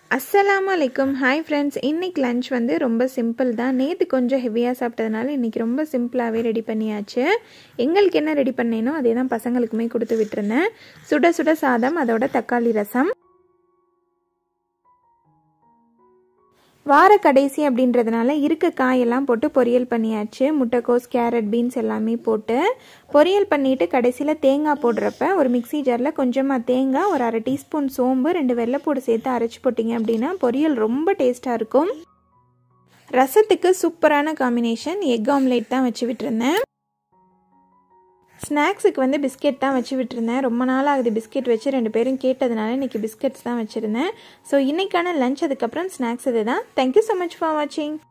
அஸ்ஸலாமு அலைக்கும் hi friends இன்றைக்கி லஞ்ச் வந்து ரொம்ப சிம்பிள் தான் நேற்று கொஞ்சம் ஹெவியாக சாப்பிட்டதுனால இன்றைக்கி ரொம்ப சிம்பிளாகவே ரெடி பண்ணியாச்சு எங்களுக்கு என்ன ரெடி பண்ணேனோ அதே தான் பசங்களுக்குமே கொடுத்து விட்டுருந்தேன் சுட சுட சாதம் அதோட தக்காளி ரசம் வார கடைசி அப்படின்றதுனால இருக்க காயெல்லாம் போட்டு பொரியல் பண்ணியாச்சு முட்டைக்கோஸ் கேரட் பீன்ஸ் எல்லாமே போட்டு பொரியல் பண்ணிவிட்டு கடைசியில் தேங்காய் போடுறப்ப ஒரு மிக்சி ஜாரில் கொஞ்சமாக தேங்காய் ஒரு அரை டீஸ்பூன் சோம்பு ரெண்டு வெள்ளைப்பூடு சேர்த்து அரைச்சி போட்டிங்க அப்படின்னா பொரியல் ரொம்ப டேஸ்ட்டாக இருக்கும் ரசத்துக்கு சூப்பரான காம்பினேஷன் எக் ஆம்லேட் தான் வச்சு விட்டுருந்தேன் ஸ்நாக்ஸுக்கு வந்து பிஸ்கெட் தான் வச்சு விட்டுருந்தேன் ரொம்ப நாள் ஆகுது பிஸ்கெட் வச்சு ரெண்டு பேரும் கேட்டதுனால இன்றைக்கி பிஸ்கெட்ஸ் தான் வச்சுருந்தேன் ஸோ இன்றைக்கான லஞ்ச் அதுக்கப்புறம் ஸ்நாக்ஸ் இது தான் தேங்க்யூ ஸோ மச் ஃபார் வாட்சிங்